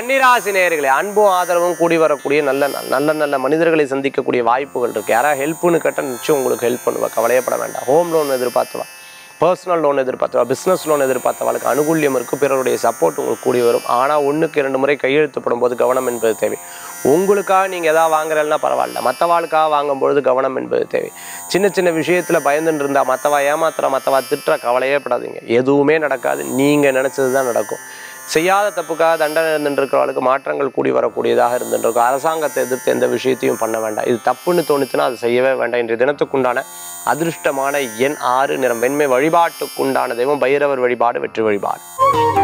கன்னிராசி நேயர்களே அன்பும் ஆதரவும் கூடி வரக்கூடிய நல்ல நல்ல நல்ல மனிதர்களை சந்திக்கக்கூடிய வாய்ப்புகள் இருக்கு யாராவது ஹெல்ப்னு கேட்டால் நிச்சயம் உங்களுக்கு ஹெல்ப் பண்ணுவா கவலையப்பட வேண்டாம் ஹோம் லோன் எதிர்பார்த்தவா பர்சனல் லோன் எதிர்பார்த்தவா பிஸ்னஸ் லோன் எதிர்பார்த்தவாளுக்கு அனுகூல்யம் இருக்கும் பிறருடைய சப்போர்ட் உங்களுக்கு கூடி வரும் ஆனால் ஒன்றுக்கு இரண்டு முறை கையெழுத்துப்படும் போது கவனம் என்பது தேவை உங்களுக்காக நீங்கள் எதாவது வாங்குறதுனா பரவாயில்ல மற்றவாளுக்காக வாங்கும்பொழுது கவனம் என்பது தேவை சின்ன சின்ன விஷயத்தில் பயந்துட்டு இருந்தால் மற்றவா ஏமாத்துற மற்றவா திட்டுற கவலையே படாதீங்க எதுவுமே நடக்காது நீங்கள் நினச்சது தான் நடக்கும் செய்யாத தப்புக்காக தண்டனை இருந்துருக்கிறவளுக்கு மாற்றங்கள் கூடி வரக்கூடியதாக இருந்துருக்கும் அரசாங்கத்தை எதிர்த்து எந்த விஷயத்தையும் பண்ண வேண்டாம் இது தப்புன்னு தோணுச்சுன்னா அதை செய்யவே வேண்டாம் இன்றைய தினத்துக்குண்டான அதிர்ஷ்டமான எண் ஆறு நிறம் வெண்மை வழிபாட்டுக்குண்டான தெய்வம் பைரவர் வழிபாடு வெற்றி வழிபாடு